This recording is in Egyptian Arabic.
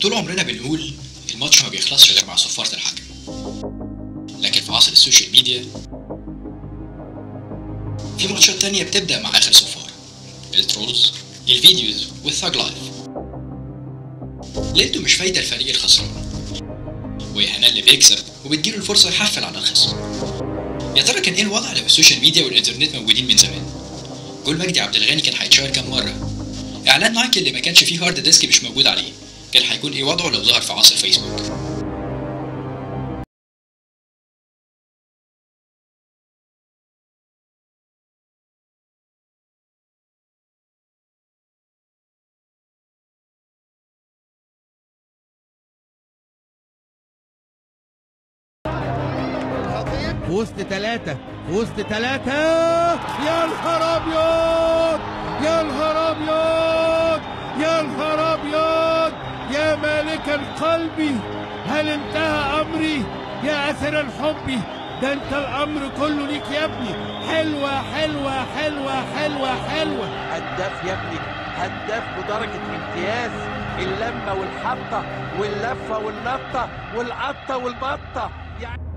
طول عمرنا بنقول الماتش ما بيخلصش غير مع صفارة الحكم لكن في عصر السوشيال ميديا في ماتشات تانية بتبدأ مع آخر صفار الترولز الفيديوز والثاج لايف لقيته مش فايدة الفريق الخسران وإهانة اللي بيكسب وبتجيله الفرصة يحفل على الخصم يا ترى كان ايه الوضع لو السوشيال ميديا والانترنت موجودين من زمان جول مجدي عبد الغني كان هيتشهر كام مرة اعلان نايكي اللي ما كانش فيه هارد ديسك مش موجود عليه كان هيكون ايه وضعه لو ظهر في عصر فيسبوك في وسط ثلاثة في وسط ثلاثة يا نهار أبيض يا نهار أبيض يا نهار أبيض يا مالك القلب هل انتهى أمري يا أثر الحب ده أنت الأمر كله ليك يا ابني حلوة حلوة حلوة حلوة حلوة هداف يا ابني هداف بدرجة امتياز اللمة والحطة واللفة والنطة والقطة والبطة يعني